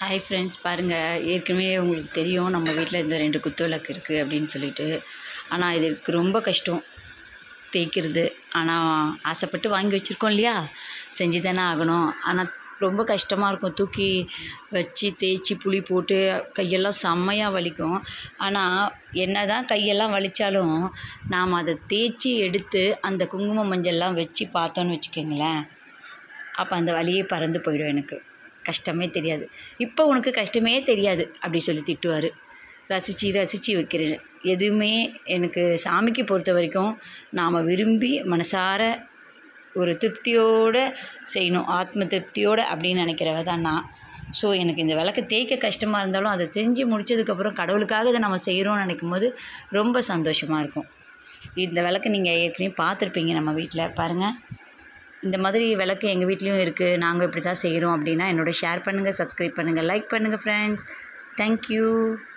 hi friends பாருங்கள் ஏற்கனவே உங்களுக்கு தெரியும் நம்ம வீட்டில் இந்த ரெண்டு குத்து விளக்கு இருக்குது அப்படின்னு சொல்லிட்டு ஆனால் இதுக்கு ரொம்ப கஷ்டம் தேய்க்கிறது ஆனால் ஆசைப்பட்டு வாங்கி வச்சுருக்கோம் இல்லையா செஞ்சு தானே ஆகணும் ஆனால் ரொம்ப கஷ்டமாக இருக்கும் தூக்கி வச்சு தேய்ச்சி புளி போட்டு கையெல்லாம் செம்மையாக வலிக்கும் ஆனால் என்ன தான் கையெல்லாம் வலித்தாலும் நாம் அதை தேய்ச்சி எடுத்து அந்த குங்குமம் மஞ்சள்லாம் வச்சு பார்த்தோன்னு வச்சுக்கோங்களேன் அப்போ அந்த வலியே பறந்து போயிடும் எனக்கு கஷ்டமே தெரியாது இப்போ உனக்கு கஷ்டமே தெரியாது அப்படி சொல்லி திட்டுவார் ரசித்து ரசித்து வைக்கிறேன் எதுவுமே எனக்கு சாமிக்கு பொறுத்த வரைக்கும் நாம் விரும்பி மனசார ஒரு திருப்தியோடு செய்யணும் ஆத்ம திருப்தியோடு அப்படின்னு நினைக்கிறவ தான் நான் ஸோ எனக்கு இந்த விளக்கு தேய்க்க கஷ்டமாக இருந்தாலும் அதை செஞ்சு முடிச்சதுக்கப்புறம் கடவுளுக்காக இதை நம்ம செய்கிறோம்னு நினைக்கும் போது ரொம்ப சந்தோஷமாக இருக்கும் இந்த விளக்கு நீங்கள் ஏற்கனவே பார்த்துருப்பீங்க நம்ம வீட்டில் பாருங்கள் இந்த மாதிரி விளக்கு எங்கள் வீட்லேயும் இருக்குது நாங்கள் இப்படி தான் செய்கிறோம் அப்படின்னா என்னோட ஷேர் பண்ணுங்கள் சப்ஸ்கிரைப் பண்ணுங்கள் லைக் பண்ணுங்கள் ஃப்ரெண்ட்ஸ் தேங்க்யூ